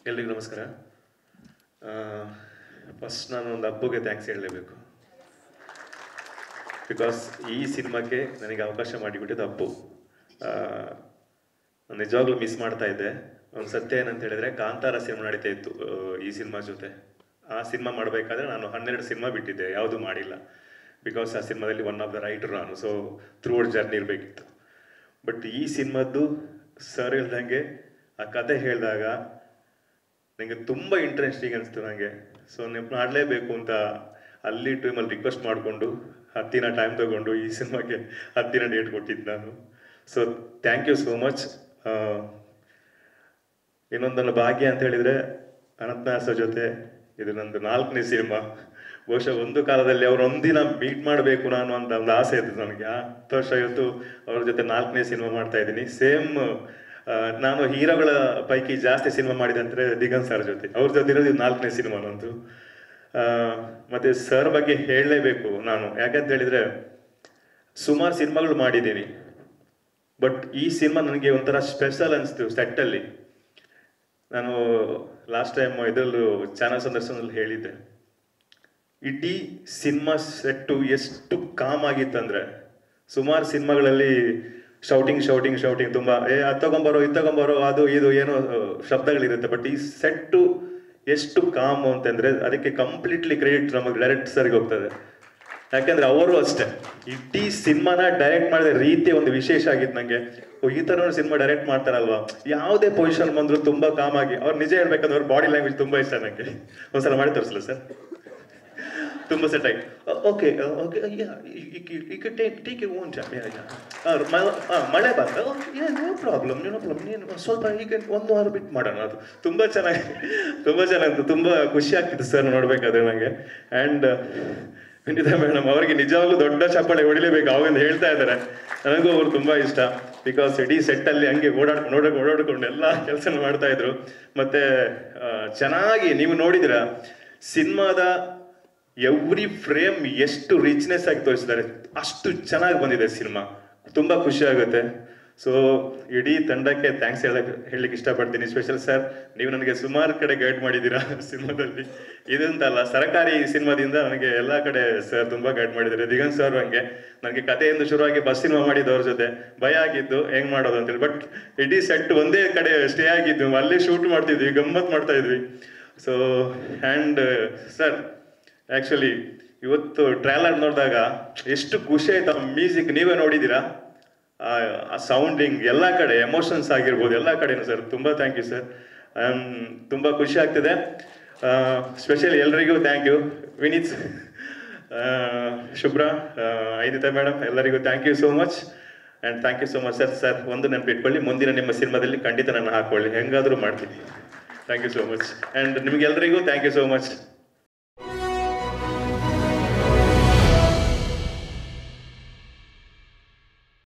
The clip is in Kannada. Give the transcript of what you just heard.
ಎಲ್ರಿಗೂ ನಮಸ್ಕಾರ ಫಸ್ಟ್ ನಾನು ಒಂದು ಹಬ್ಬಗೆ ಥ್ಯಾಂಕ್ಸ್ ಹೇಳಲೇಬೇಕು ಬಿಕಾಸ್ ಈ ಸಿನಿಮಾಕ್ಕೆ ನನಗೆ ಅವಕಾಶ ಮಾಡಿಬಿಟ್ಟಿದ್ದು ಅಪ್ಪು ಆ, ನಾನು ನಿಜವಾಗ್ಲೂ ಮಿಸ್ ಮಾಡ್ತಾ ಇದ್ದೆ ಒಂದು ಸತ್ಯ ಏನಂತ ಹೇಳಿದ್ರೆ ಕಾಂತಾರ ಸಿನಿಮಾ ನಡೀತಾ ಇತ್ತು ಆ, ಈ ಸಿನಿಮಾ ಜೊತೆ ಆ ಸಿನಿಮಾ ಮಾಡಬೇಕಾದ್ರೆ ನಾನು ಹನ್ನೆರಡು ಸಿನಿಮಾ ಬಿಟ್ಟಿದ್ದೆ ಯಾವುದೂ ಮಾಡಿಲ್ಲ ಬಿಕಾಸ್ ಆ ಸಿನಿಮಾದಲ್ಲಿ ಒನ್ ಆಫ್ ದ ರೈಟರ್ ನಾನು ಸೊ ಥ್ರೂ ಔಟ್ ಜರ್ನಿ ಇರಬೇಕಿತ್ತು ಬಟ್ ಈ ಸಿನಿಮಾದ್ದು ಸರ್ ಹೇಳ್ದಂಗೆ ಆ ಕತೆ ಹೇಳಿದಾಗ ನನಗೆ ತುಂಬ ಇಂಟ್ರೆಸ್ಟಿಂಗ್ ಅನಿಸ್ತು ನನಗೆ ಸೊ ನೀವು ಮಾಡಲೇಬೇಕು ಅಂತ ಅಲ್ಲಿ ಟೈಮಲ್ಲಿ ರಿಕ್ವೆಸ್ಟ್ ಮಾಡಿಕೊಂಡು ಹತ್ತಿನ ಟೈಮ್ ತಗೊಂಡು ಈ ಸಿನಿಮಾಗೆ ಹತ್ತಿನ ಡೇಟ್ ಕೊಟ್ಟಿದ್ದು ನಾನು so thank you so much ಇನ್ನೊಂದು ನನ್ನ ಭಾಗ್ಯ ಅಂತ ಹೇಳಿದರೆ ಅನಂತನಾಸ ಜೊತೆ ಇದು ನಂದು ನಾಲ್ಕನೇ ಸಿನಿಮಾ ಬಹುಶಃ ಒಂದು ಕಾಲದಲ್ಲಿ ಅವ್ರು ಒಂದಿನ ಮೀಟ್ ಮಾಡಬೇಕು ನಾನು ಅಂತ ಒಂದು ಆಸೆ ಇತ್ತು ನನಗೆ ಆ ಹತ್ತು ವರ್ಷ ಇವತ್ತು ಅವ್ರ ಜೊತೆ ನಾಲ್ಕನೇ ಸಿನಿಮಾ ಮಾಡ್ತಾ ಇದ್ದೀನಿ ಸೇಮ್ ನಾನು ಹೀರೋಗಳ ಪೈಕಿ ಜಾಸ್ತಿ ಸಿನಿಮಾ ಮಾಡಿದೆ ಅಂದರೆ ದಿಗಂತ್ ಸರ್ ಜೊತೆ ಅವ್ರ ಜೊತೆ ಇರೋದು ಇದು ನಾಲ್ಕನೇ ಸಿನಿಮಾ ನಂದು ಆ, ಮತ್ತೆ ಸರ್ ಬಗ್ಗೆ ಹೇಳಲೇಬೇಕು ನಾನು ಯಾಕಂತ ಹೇಳಿದ್ರೆ ಸುಮಾರು ಸಿನಿಮಾಗಳು ಮಾಡಿದ್ದೀನಿ ಬಟ್ ಈ ಸಿನಿಮಾ ನನಗೆ ಒಂಥರ ಸ್ಪೆಷಲ್ ಅನಿಸ್ತು ಸೆಟ್ಟಲ್ಲಿ ನಾನು ಲಾಸ್ಟ್ ಟೈಮ್ ಇದರಲ್ಲೂ ಚಾನಲ್ ಸಂದರ್ಶನದಲ್ಲಿ ಹೇಳಿದ್ದೆ ಇಡೀ ಸಿನಿಮಾ ಸೆಟ್ಟು ಎಷ್ಟು ಕಾಮ್ ಆಗಿತ್ತಂದ್ರೆ ಸುಮಾರು ಸಿನಿಮಾಗಳಲ್ಲಿ ಶೌಟಿಂಗ್ ಶೌಟಿಂಗ್ ಶೌಟಿಂಗ್ ತುಂಬಾ ಏ ಅದು ತಗೊಂಬರೋ ಇದು ತಗೊಂಬರೋ ಅದು ಇದು ಏನೋ ಆ, ಶಬ್ದಗಳಿರುತ್ತೆ ಬಟ್ ಈ ಸೆಟ್ಟು ಎಷ್ಟು ಕಾಮ್ ಅಂತಂದ್ರೆ ಅದಕ್ಕೆ ಕಂಪ್ಲೀಟ್ಲಿ ಕ್ರೆಡಿಟ್ ನಮಗೆ ಡೈರೆಕ್ಟ್ ಸರ್ಗೆ ಹೋಗ್ತದೆ ಯಾಕಂದ್ರೆ ಅವರು ಅಷ್ಟೇ ಇಡೀ ಸಿನಿಮಾನ ಡೈರೆಕ್ಟ್ ಮಾಡಿದ ರೀತಿ ಒಂದು ವಿಶೇಷ ಆಗಿತ್ತು ನಂಗೆ ಓ, ಈ ತರ ಸಿನಿಮಾ ಡೈರೆಕ್ಟ್ ಮಾಡ್ತಾರಲ್ವಾ ಯಾವುದೇ ಪೊಸಿಷನ್ ಬಂದ್ರು ತುಂಬಾ ಕಾಮ್ ಆಗಿ ಅವ್ರು ನಿಜ ಹೇಳ್ಬೇಕಂದ್ರೆ ಅವ್ರ ಬಾಡಿ ಲ್ಯಾಂಗ್ವೇಜ್ ತುಂಬಾ ಇಷ್ಟ ನಂಗೆ ಒಂದ್ಸಲ ಮಾಡಿ ತೋರಿಸಲ್ಲ ಸರ್ ತುಂಬಾ ಸೆಟ್ ಆಗಿ ಓಕೆ ಓಕೆ ಈಗ take take you own time ಮಳೆ ಬಂದ ನೋ ಪ್ರಾಬ್ಲಮ್ ನೋ ಪ್ರಾಬ್ಲಮ್ ನೀನು ಸ್ವಲ್ಪ ಈಗ ಒಂದು ವಾರ ಬಿಟ್ಟು ಮಾಡೋಣ ಅದು ತುಂಬಾ ಚೆನ್ನಾಗಿ ತುಂಬಾ ಚೆನ್ನಾಗಿತ್ತು ತುಂಬಾ ಖುಷಿ ಆಗ್ತಿತ್ತು ಸರ್ ನೋಡ್ಬೇಕಾದ್ರೆ ನನಗೆ ಆ್ಯಂಡ್ ವಿನಿತಾ ಮೇಡಮ್ ಅವರಿಗೆ ನಿಜವಾಗ್ಲೂ ದೊಡ್ಡ ಚಪ್ಪಾಳೆ ಹೊಡಿಲೇಬೇಕು ಅವಾಗಿಂದ ಹೇಳ್ತಾ ಇದ್ದಾರೆ ನನಗೂ ಅವ್ರು ತುಂಬಾ ಇಷ್ಟ ಬಿಕಾಸ್ ಇಡೀ ಸೆಟ್ ಅಲ್ಲಿ ಹಂಗೆ ಓಡಾಡ್ಕೊಂಡು ಓಡಾಡ್ ಓಡಾಡ್ಕೊಂಡು ಎಲ್ಲ ಕೆಲಸ ಮಾಡ್ತಾ ಇದ್ರು ಮತ್ತೆ ಆ, ಚೆನ್ನಾಗಿ ನೀವು ನೋಡಿದಿರ ಸಿನಿಮಾದ ಎವ್ರಿ ಫ್ರೇಮ್ ಎಷ್ಟು ರಿಚ್ನೆಸ್ ಆಗಿ ತೋರಿಸಿದ್ದಾರೆ ಅಷ್ಟು ಚೆನ್ನಾಗಿ ಬಂದಿದೆ ಸಿನಿಮಾ ತುಂಬಾ ಖುಷಿ ಆಗುತ್ತೆ ಸೊ ಇಡೀ ತಂಡಕ್ಕೆ ಥ್ಯಾಂಕ್ಸ್ ಹೇಳಕ್ ಹೇಳಲಿಕ್ಕೆ ಇಷ್ಟಪಡ್ತೀನಿ ಸ್ಪೆಷಲ್ ಸರ್ ನೀವು ನನಗೆ ಸುಮಾರು ಕಡೆ ಗೈಡ್ ಮಾಡಿದ್ದೀರಾ ಸಿನಿಮಾದಲ್ಲಿ ಇದಂತಲ್ಲ ಸರಕಾರಿ ಸಿನಿಮಾದಿಂದ ನನಗೆ ಎಲ್ಲ ಕಡೆ ಸರ್ ತುಂಬಾ ಗೈಡ್ ಮಾಡಿದ್ದಾರೆ ದಿಗಂತ್ ಸರ್ ಹಂಗೆ ನನಗೆ ಕಥೆಯಿಂದ ಶುರುವಾಗಿ ಬಸ್ ಸಿನಿಮಾ ಮಾಡಿದ್ದು ಅವ್ರ ಜೊತೆ ಭಯ ಆಗಿದ್ದು ಹೆಂಗ್ ಮಾಡೋದು ಅಂತೇಳಿ ಬಟ್ ಇಡೀ ಸೆಟ್ ಒಂದೇ ಕಡೆ ಸ್ಟೇ ಆಗಿದ್ದು ಅಲ್ಲೇ ಶೂಟ್ ಮಾಡ್ತಿದ್ವಿ ಗಮ್ಮತ್ ಮಾಡ್ತಾ ಇದ್ವಿ ಸೊ ಆ್ಯಂಡ್ ಸರ್ ಆಕ್ಚುಲಿ ಇವತ್ತು ಟ್ರೈಲರ್ ನೋಡಿದಾಗ ಎಷ್ಟು ಖುಷಿ ಆಯ್ತು ಆ ಮ್ಯೂಸಿಕ್ ನೀವೇ ನೋಡಿದ್ದೀರಾ ಆ ಸೌಂಡಿಂಗ್ ಎಲ್ಲ ಕಡೆ ಎಮೋಷನ್ಸ್ ಆಗಿರ್ಬೋದು ಎಲ್ಲ ಕಡೆನೂ ಸರ್ ತುಂಬ ಥ್ಯಾಂಕ್ ಯು ಸರ್ ತುಂಬ ಖುಷಿ ಆಗ್ತಿದೆ ಸ್ಪೆಷಲಿ ಎಲ್ರಿಗೂ ಥ್ಯಾಂಕ್ ಯು ವಿನೀತ್ ಆ, ಶುಭ್ರ ಐದಿತಾ ಮೇಡಮ್ ಎಲ್ಲರಿಗೂ thank you so much and thank you so much sir sir ಒಂದು ನೆನಪಿಟ್ಕೊಳ್ಳಿ ಮುಂದಿನ ನಿಮ್ಮ ಸಿನಿಮಾದಲ್ಲಿ ಖಂಡಿತ ನನ್ನ ಹಾಕೊಳ್ಳಿ ಹೆಂಗಾದರೂ ಮಾಡ್ತೀನಿ thank you so much and ನಿಮಗೆಲ್ಲರಿಗೂ ಥ್ಯಾಂಕ್ ಯು ಸೋ ಮಚ್